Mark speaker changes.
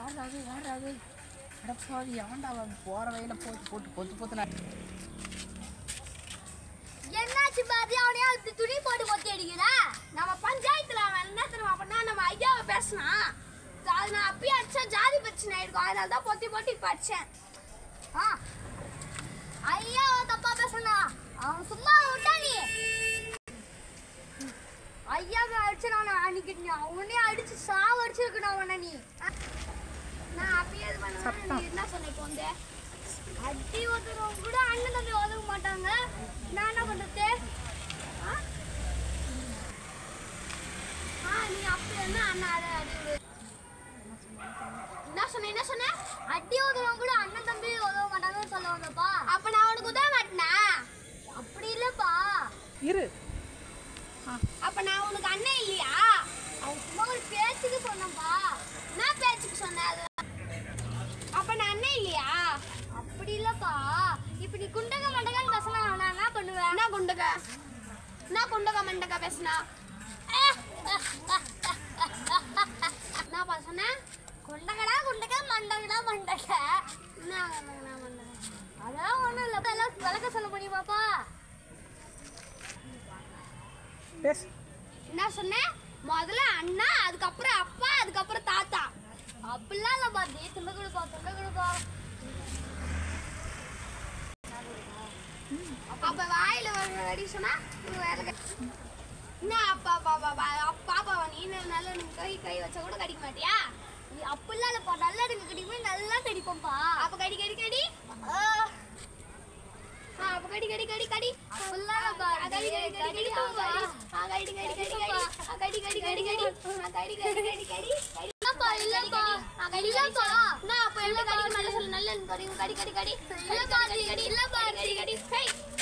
Speaker 1: யாராவது யாராவது அடப்பாவி அவன்டா அவன் போற வழியில போட்டு போட்டு பொத்து பொத்து நான்
Speaker 2: என்னாச்சு பாதி அவனையா இப்படி துணி போட்டு கொத்தி அடிக்கிற நம்ம பஞ்சாயத்துல அவன் என்ன தெரியுமா பண்ணா நம்ம ஐயாவை பேசினான் அது நான் அப்பயே அடிச்சா ஜாதி பிரச்சனை ஆயிருக்கும் அதனால தான் பொத்தி போட்டு இப்ப அடிச்சேன் ஆ ஐயா தப்பா பேசுனா அவன் சும்மா விட்டா நீ ஐயாவை அடிச்சிடான அன்னைக்கு நீ அவனே அடிச்சு சாவு அடிச்சிருக்கணும் அவனை நீ நான் அப்பயே இது பண்ண நீ என்ன சொன்ன இப்போ வந்து அடி ஒருத்தரும் கூட அண்ணன் தம்பி ஒதுக்க மாட்டாங்க நான் என்ன பண்றது ஆ? ஆ, நீ அப்படி என்ன அண்ணா அதை அடி விடு. என்ன சொன்ன என்ன சொன்ன அடி ஒதுறவங்க கூட அண்ணன் தம்பி உதவ மாட்டாங்கன்னு சொல்ல வந்தப்பா அப்ப நான் அவனுக்கு உதவ மாட்டேனா அப்படி இல்லப்பா
Speaker 1: இரு
Speaker 2: அப்ப நான் உனக்கு அண்ணன் இல்லையா அவன் சும்மா ஒரு பேச்சுக்கு சொன்னப்பா என்ன பேச்சுக்கு சொன்ன அது அப்ப நான் அண்ணன் இல்லையா அப்படி இல்லப்பா இப்ப நீ குண்டக மண்டகன்னு பேசினா நான் என்ன பண்ணுவேன் என்ன குண்டக என்ன குண்டக மண்டக பேசினா என்னப்பா சொன்ன குண்டகடா குண்டக மண்டகடா மண்டக என்ன குண்டகடா மண்டக அதெல்லாம் ஒண்ணும் இல்ல எல்லாம் விளக்க சொல்ல முடியுமாப்பா
Speaker 1: பேசு
Speaker 2: என்ன சொன்னேன் முதல்ல அண்ணா அதுக்கப்புறம் அப்பா அதுக்கப்புறம் தாத்தா அப்படிலாம் இல்ல பாத்தி துண்டு கொடுப்பா துண்டு கொடுப்பா அப்ப வாயில வர அடி சொன்னா நீ வேலை கட்டி- என்ன அப்பா பாப்பா பாப்பா நீ நல்ல கை கை வச்சா கூட கடிக்க மாட்டியா நீ அப்படிலாம் இல்லப்பா நல்லா எனக்கு கடிக்கும் நல்லா கடிப்போம்ப்பா அப்ப கடி கடி கடி ஆ. ஆ, அப்ப கடி கடி கடி கடி அப்படிலாம் இல்லப்பா கடி கடி கடி கடி போப்பா ஆ, கடி கடி கடி கடி ஆ, கடி கடி கடி கடி ஆ, கடி கடி கடி கடி கடி இல்லப்பா இல்லப்பா ஆ, கடி இல்லப்பா நான் அப்ப என்ன கடிக்க மாட்டேன் சொல்லு நல்ல கடி கடி கடி கடி இல்லப்பா கடி கடி இல்லப்பா கடி கடி கை